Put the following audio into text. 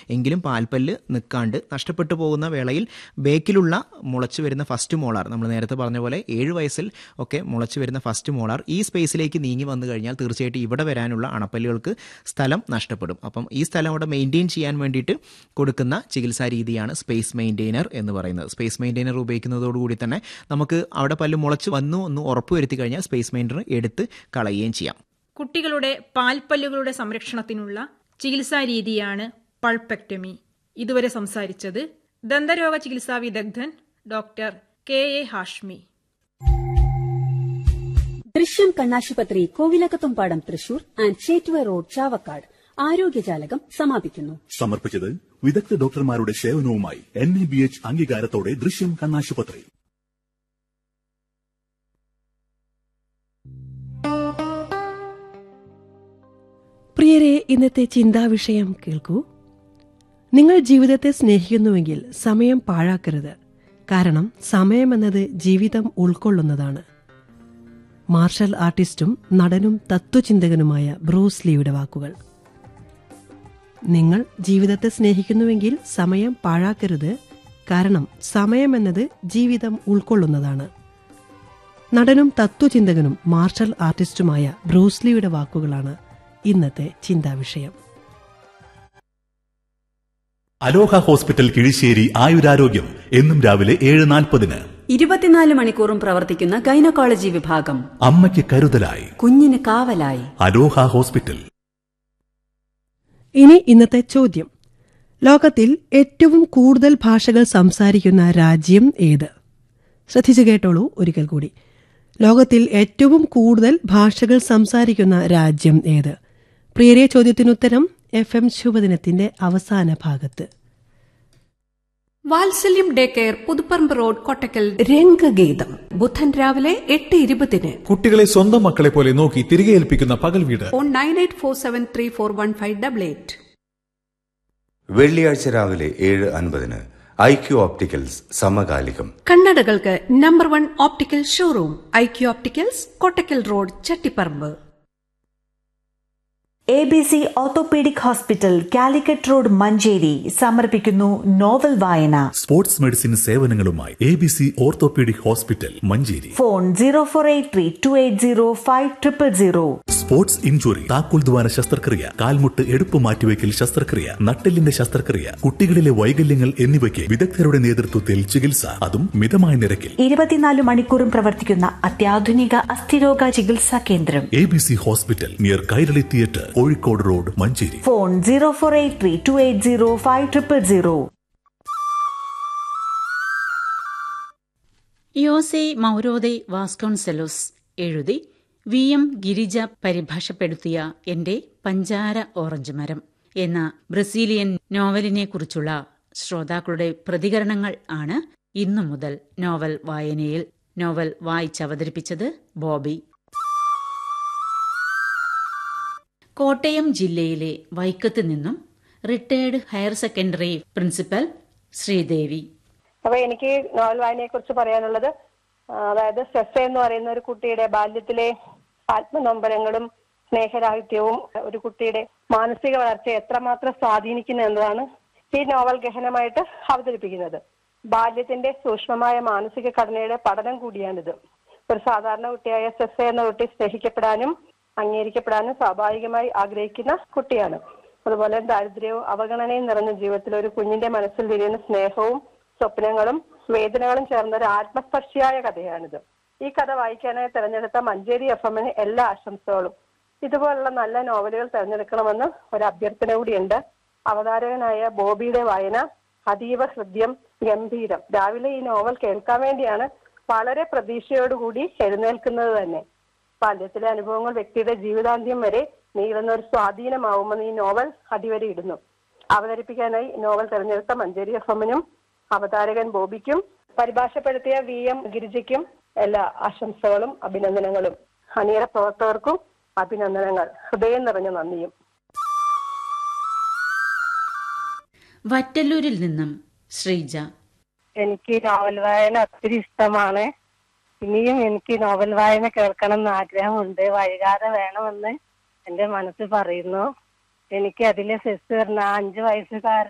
എങ്കിലും പാൽപ്പല്ല് നിൽക്കാണ്ട് നഷ്ടപ്പെട്ടു പോകുന്ന വേളയിൽ ബേക്കിലുള്ള മുളച്ചു വരുന്ന ഫസ്റ്റ് മോളാർ നമ്മൾ നേരത്തെ പറഞ്ഞ പോലെ ഏഴ് വയസ്സിൽ ഒക്കെ മുളച്ചു വരുന്ന ഫസ്റ്റ് മോളാർ ഈ സ്പേസിലേക്ക് നീങ്ങി വന്നു കഴിഞ്ഞാൽ തീർച്ചയായിട്ടും ഇവിടെ വരാനുള്ള അണപ്പല്ലുകൾക്ക് സ്ഥലം നഷ്ടപ്പെടും അപ്പം ഈ സ്ഥലം അവിടെ മെയിൻറ്റെയിൻ ചെയ്യാൻ വേണ്ടിയിട്ട് കൊടുക്കുന്ന ചികിത്സാ രീതിയാണ് സ്പേസ് മെയിൻറ്റെയിനർ എന്ന് പറയുന്നത് സ്പേസ് മെയിൻറ്റെയിനർ ഉപയോഗിക്കുന്നതോടുകൂടി തന്നെ നമുക്ക് അവിടെ പല്ല് മുളച്ച് വന്നു എന്ന് ഉറപ്പുവരുത്തി കഴിഞ്ഞാൽ സ്പേസ് മെയിൻറ്റെയിനർ എടുത്ത് കളയുകയും ചെയ്യാം കുട്ടികളുടെ പാൽപ്പല്ലുകളുടെ സംരക്ഷണത്തിനുള്ള ചികിത്സാ രീതിയാണ് പൾപെക്ടമി ഇതുവരെ സംസാരിച്ചത് ദന്തരോഗ ചികിത്സാ വിദഗ്ധൻ doctor K A Hashmi Drishyam കണ്ണാശുപത്രി കോവിലകത്തുംപാടം തൃശൂർ ആൻഡ് ചേറ്റുവ റോഡ് ചാവക്കാട് ആരോഗ്യജാലകം സമാപിക്കുന്നു സമർപ്പിച്ചത് വിദഗ്ധ ഡോക്ടർമാരുടെ സേവനവുമായി എൻ എ ബി എച്ച് അംഗീകാരത്തോടെ ദൃശ്യം കണ്ണാശുപത്രി പ്രിയരെ ഇന്നത്തെ ചിന്താവിഷയം കേൾക്കൂ നിങ്ങൾ ജീവിതത്തെ സ്നേഹിക്കുന്നുവെങ്കിൽ സമയം പാഴാക്കരുത് കാരണം സമയമെന്നത് ജീവിതം ഉൾക്കൊള്ളുന്നതാണ് മാർഷൽ ആർട്ടിസ്റ്റും നടനും തത്വചിന്തകനുമായ ബ്രൂസ് ലീയുടെ വാക്കുകൾ നിങ്ങൾ ജീവിതത്തെ സ്നേഹിക്കുന്നുവെങ്കിൽ സമയം പാഴാക്കരുത് കാരണം സമയമെന്നത് ജീവിതം ഉൾക്കൊള്ളുന്നതാണ് നടനും തത്വചിന്തകനും മാർഷൽ ആർട്ടിസ്റ്റുമായ ബ്രൂസ്ലിയുടെ വാക്കുകളാണ് ഇന്നത്തെ ചിന്താവിഷയം അലോഹ ഹോസ്പിറ്റൽ കിഴിശ്ശേരി ആയുരാരോഗ്യം എന്നും രാവിലെ ഏഴ് നാൽപ്പതിന് ഇരുപത്തിനാല് മണിക്കൂറും പ്രവർത്തിക്കുന്ന ഗൈനക്കോളജി വിഭാഗം അമ്മയ്ക്ക് കരുതലായി കുഞ്ഞിന് കാവലായി അലോഹ ഹോസ്പിറ്റൽ ഇനി ഇന്നത്തെ ചോദ്യം ലോകത്തിൽ ഏറ്റവും കൂടുതൽ ഭാഷകൾ സംസാരിക്കുന്ന രാജ്യം ഏത് ശ്രദ്ധിച്ചു കേട്ടോളൂ ഒരിക്കൽ കൂടി ലോകത്തിൽ ഏറ്റവും കൂടുതൽ ഭാഷകൾ സംസാരിക്കുന്ന രാജ്യം ഏത് പ്രിയരെ ചോദ്യത്തിനുത്തരം എഫ് എം ശുഭദിനത്തിന്റെ അവസാന ഭാഗത്ത് Vatsalyam day care Puthupparamba road Kottakkal രംഗഗീതം ബുധൻ രാവിലെ എട്ട് ഇരുപതിന് കുട്ടികളെ സ്വന്തം മക്കളെ പോലെ നോക്കി തിരികെ ഏൽപ്പിക്കുന്ന പകൽ വീട് phone nine eight four seven three four one five double eight വെള്ളിയാഴ്ച രാവിലെ ഏഴ് അൻപതിന് ഐ ക്യു ഓപ്റ്റിക്കൽസ് സമകാലികം കണ്ണടകൾക്ക് number one optical showroom I Q opticals Kottakkal road Chattiparamba A B C orthopaedic hospital Calicut road Manjeri സമർപ്പിക്കുന്നു നോവൽ വായന സ്പോർട്സ് മെഡിസിൻ സേവനങ്ങളുമായി A B C orthopaedic hospital Manjeri phone zero four eight three two eight zero five triple zero sports injury താക്കോൽ ദ്വാര ശസ്ത്രക്രിയ കാൽമുട്ട് എടുപ്പ് മാറ്റിവെക്കൽ ശസ്ത്രക്രിയ നട്ടെല്ലിന്റെ ശസ്ത്രക്രിയ കുട്ടികളിലെ വൈകല്യങ്ങൾ എന്നിവയ്ക്ക് വിദഗ്ധരുടെ നേതൃത്വത്തിൽ ചികിത്സ അതും മിതമായ നിരക്കിൽ ഇരുപത്തിനാല് മണിക്കൂറും പ്രവർത്തിക്കുന്ന അത്യാധുനിക അസ്ഥിരോഗ ചികിത്സാ കേന്ദ്രം A B C hospital near Kairali theatre Kozhikode road Manjeri phone zero four eight three two eight zero five triple zero Jose Mauro de Vasconcelos എഴുതി വി എം ഗിരിജ പരിഭാഷപ്പെടുത്തിയ എന്റെ പഞ്ചാര ഓറഞ്ച് മരം എന്ന ബ്രസീലിയൻ നോവലിനെക്കുറിച്ചുള്ള ശ്രോതാക്കളുടെ പ്രതികരണങ്ങൾ ആണ് ഇന്നു മുതൽ നോവൽ വായനയിൽ നോവൽ വായിച്ചവതരിപ്പിച്ചത് ബോബി കോട്ടയം ജില്ലയിലെ വൈക്കത്ത് നിന്നും retired higher secondary principal Sreedevi അപ്പൊ എനിക്ക് നോവൽ വായനയെ കുറിച്ച് പറയാനുള്ളത് ആ, അതായത് സെഫ എന്ന് പറയുന്ന ഒരു കുട്ടിയുടെ ബാല്യത്തിലെ ആത്മനൊമ്പരങ്ങളും സ്നേഹരാഹിത്യവും ഒരു കുട്ടിയുടെ മാനസിക വളർച്ചയെ എത്രമാത്രം സ്വാധീനിക്കുന്നു എന്നതാണ് ഈ നോവൽ ഗഹനമായിട്ട് അവതരിപ്പിക്കുന്നത് ബാല്യത്തിന്റെ സൂക്ഷ്മമായ മാനസിക ഘടനയുടെ പഠനം കൂടിയാണിത് ഒരു സാധാരണ കുട്ടിയായ സെഫ എന്ന കുട്ടി സ്നേഹിക്കപ്പെടാനും അംഗീകരിക്കപ്പെടാനും സ്വാഭാവികമായി ആഗ്രഹിക്കുന്ന കുട്ടിയാണ് അതുപോലെ ദാരിദ്ര്യവും അവഗണനയും നിറഞ്ഞ ജീവിതത്തിൽ ഒരു കുഞ്ഞിന്റെ മനസ്സിൽ വിരിയുന്ന സ്നേഹവും സ്വപ്നങ്ങളും വേദനകളും ചേർന്ന ഒരു ആത്മസ്പർശിയായ കഥയാണിത് ഈ കഥ വായിക്കാനായി തെരഞ്ഞെടുത്ത മഞ്ചേരി എഫ് എമ്മിന് എല്ലാ ആശംസകളും ഇതുപോലുള്ള നല്ല നോവലുകൾ തിരഞ്ഞെടുക്കണമെന്ന് ഒരു അഭ്യർത്ഥന കൂടിയുണ്ട് അവതാരകനായ ബോബിയുടെ വായന അതീവ ഹൃദ്യം ഗംഭീരം രാവിലെ ഈ നോവൽ കേൾക്കാൻ വേണ്ടിയാണ് വളരെ പ്രതീക്ഷയോടുകൂടി എഴുന്നേൽക്കുന്നത് തന്നെ ബാല്യത്തിലെ അനുഭവങ്ങൾ വ്യക്തിയുടെ ജീവിതാന്ത്യം വരെ നീളുന്ന ഒരു സ്വാധീനമാവുമെന്ന് ഈ നോവൽ അടിവരയിടുന്നു അവതരിപ്പിക്കാനായി നോവൽ തെരഞ്ഞെടുത്ത മഞ്ചേരി എഫ് എമ്മിനും അവതാരകൻ ബോബിക്കും പരിഭാഷപ്പെടുത്തിയ വി എം ഗിരിജയ്ക്കും എല്ലാ ആശംസകളും അഭിനന്ദനങ്ങളും അണിയറ പ്രവർത്തകർക്കും അഭിനന്ദനങ്ങൾ ഹൃദയം നിറഞ്ഞ നന്ദിയും വറ്റല്ലൂരിൽ നിന്നും ശ്രീജ എനിക്ക് നോവൽ വായന ഒത്തിരി ഇഷ്ടമാണ് ഇനിയും എനിക്ക് നോവൽ വായന കേൾക്കണം എന്ന് ആഗ്രഹമുണ്ട് വൈകാതെ വേണമെന്ന് എന്റെ മനസ്സ് പറയുന്നു എനിക്ക് അതിലെ സെസ് പറഞ്ഞ അഞ്ചു വയസ്സുകാരൻ